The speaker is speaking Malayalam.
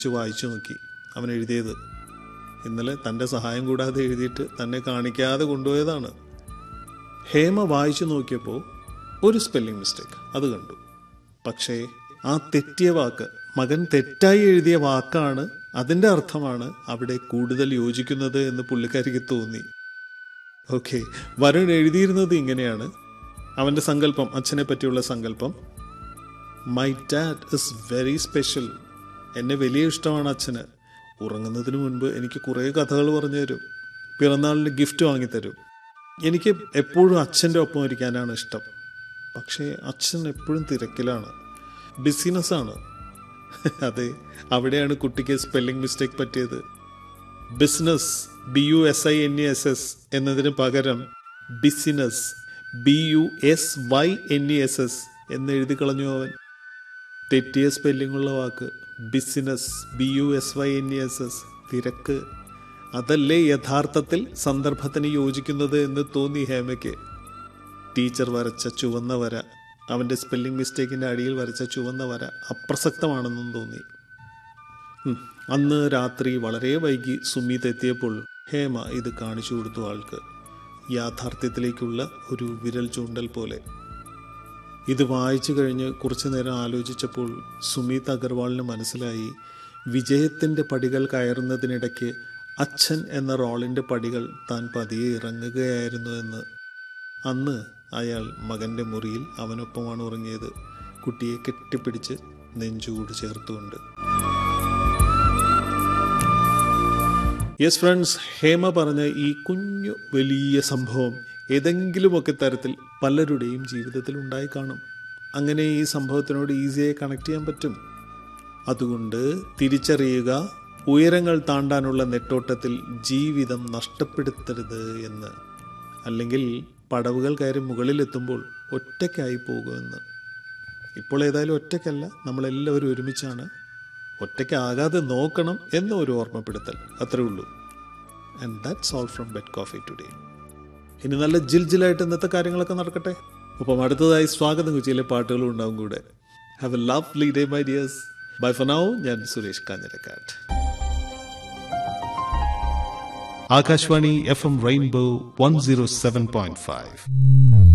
വെച്ച് വായിച്ചു നോക്കി അവൻ എഴുതിയത് ഇന്നലെ തൻ്റെ സഹായം കൂടാതെ എഴുതിയിട്ട് തന്നെ കാണിക്കാതെ കൊണ്ടുപോയതാണ് ഹേമ വായിച്ചു നോക്കിയപ്പോൾ ഒരു സ്പെല്ലിംഗ് മിസ്റ്റേക്ക് അത് കണ്ടു പക്ഷേ ആ തെറ്റിയ വാക്ക് മകൻ തെറ്റായി എഴുതിയ വാക്കാണ് അതിൻ്റെ അർത്ഥമാണ് അവിടെ കൂടുതൽ യോജിക്കുന്നത് എന്ന് പുള്ളിക്കാരിക്ക് തോന്നി ഓക്കെ വരുൺ എഴുതിയിരുന്നത് ഇങ്ങനെയാണ് അവൻ്റെ സങ്കല്പം അച്ഛനെ പറ്റിയുള്ള സങ്കല്പം my dad is very special എന്നെ വലിയ ഇഷ്ടമാണ് അച്ഛന് ഉറങ്ങുന്നതിന് മുൻപ് എനിക്ക് കുറേ കഥകൾ പറഞ്ഞു തരും പിറന്നാളിന് ഗിഫ്റ്റ് വാങ്ങിത്തരും എനിക്ക് എപ്പോഴും അച്ഛൻ്റെ ഒപ്പം ഇരിക്കാനാണ് ഇഷ്ടം പക്ഷേ അച്ഛൻ എപ്പോഴും തിരക്കിലാണ് ബിസിനസ്സാണ് അതെ അവിടെയാണ് കുട്ടിക്ക് സ്പെല്ലിംഗ് മിസ്റ്റേക്ക് പറ്റിയത് business B U S I N E S S എന്നതിന് പകരം business B U S Y N E S S എന്ന് എഴുതി കളഞ്ഞു അവൻ തെറ്റിയ സ്പെല്ലിംഗുള്ള വാക്ക് business B U S Y N E S S തിരക്ക് അതല്ലേ യഥാർത്ഥത്തിൽ സന്ദർഭത്തിന് യോജിക്കുന്നത് എന്ന് തോന്നി ഹേമയ്ക്ക് ടീച്ചർ വരച്ച ചുവന്ന വര അവൻ്റെ സ്പെല്ലിംഗ് മിസ്റ്റേക്കിൻ്റെ അടിയിൽ വരച്ച ചുവന്ന വര അപ്രസക്തമാണെന്നും തോന്നി ഉം. അന്ന് രാത്രി വളരെ വൈകി സുമീത് എത്തിയപ്പോൾ ഹേമ ഇത് കാണിച്ചു കൊടുത്തു ആൾക്ക് യാഥാർത്ഥ്യത്തിലേക്കുള്ള ഒരു വിരൽ ചൂണ്ടൽ പോലെ ഇത് വായിച്ചു കഴിഞ്ഞ് കുറച്ചു നേരം ആലോചിച്ചപ്പോൾ സുമീത് അഗർവാളിന് മനസ്സിലായി വിജയത്തിൻ്റെ പടികൾ കയറുന്നതിനിടയ്ക്ക് അച്ഛൻ എന്ന റോളിൻ്റെ പടികൾ താൻ പതിയെ ഇറങ്ങുകയായിരുന്നു എന്ന് അന്ന് അയാൾ മകൻ്റെ മുറിയിൽ അവനൊപ്പമാണ് ഉറങ്ങിയത് കുട്ടിയെ കെട്ടിപ്പിടിച്ച് നെഞ്ചുകൂട് ചേർത്തുകൊണ്ട് യെസ് ഫ്രണ്ട്സ് ഹേമ പറഞ്ഞ ഈ കുഞ്ഞു വലിയ സംഭവം ഏതെങ്കിലുമൊക്കെ തരത്തിൽ പലരുടെയും ജീവിതത്തിൽ ഉണ്ടായി കാണും അങ്ങനെ ഈ സംഭവത്തിനോട് ഈസിയായി കണക്ട് ചെയ്യാൻ പറ്റും അതുകൊണ്ട് തിരിച്ചറിയുക ഉയരങ്ങൾ താണ്ടാനുള്ള നെട്ടോട്ടത്തിൽ ജീവിതം നഷ്ടപ്പെടുത്തരുത് എന്ന് അല്ലെങ്കിൽ പടവുകൾ കയറി മുകളിലെത്തുമ്പോൾ ഒറ്റയ്ക്കായി പോകുമെന്ന് ഇപ്പോൾ ഏതായാലും ഒറ്റയ്ക്കല്ല നമ്മളെല്ലാവരും ഒരുമിച്ചാണ് ഒറ്റയ്ക്കാകാതെ നോക്കണം എന്ന ഒരു ഓർമ്മപ്പെടുത്തൽ അത്രേ ഉള്ളൂ and that's all from bed coffee today ഇനി നല്ല ജിൽ ജിലായിട്ട് ഇന്നത്തെ കാര്യങ്ങളൊക്കെ നടക്കട്ടെ ഒപ്പം അടുത്തതായി സ്വാഗതം കുച്ചിയിലെ പാട്ടുകളും ഉണ്ടാവും കൂടെ have a lovely day my dears bye for now ഞാൻ Suresh Kanjirakkattu Akashvani F M rainbow one zero seven point five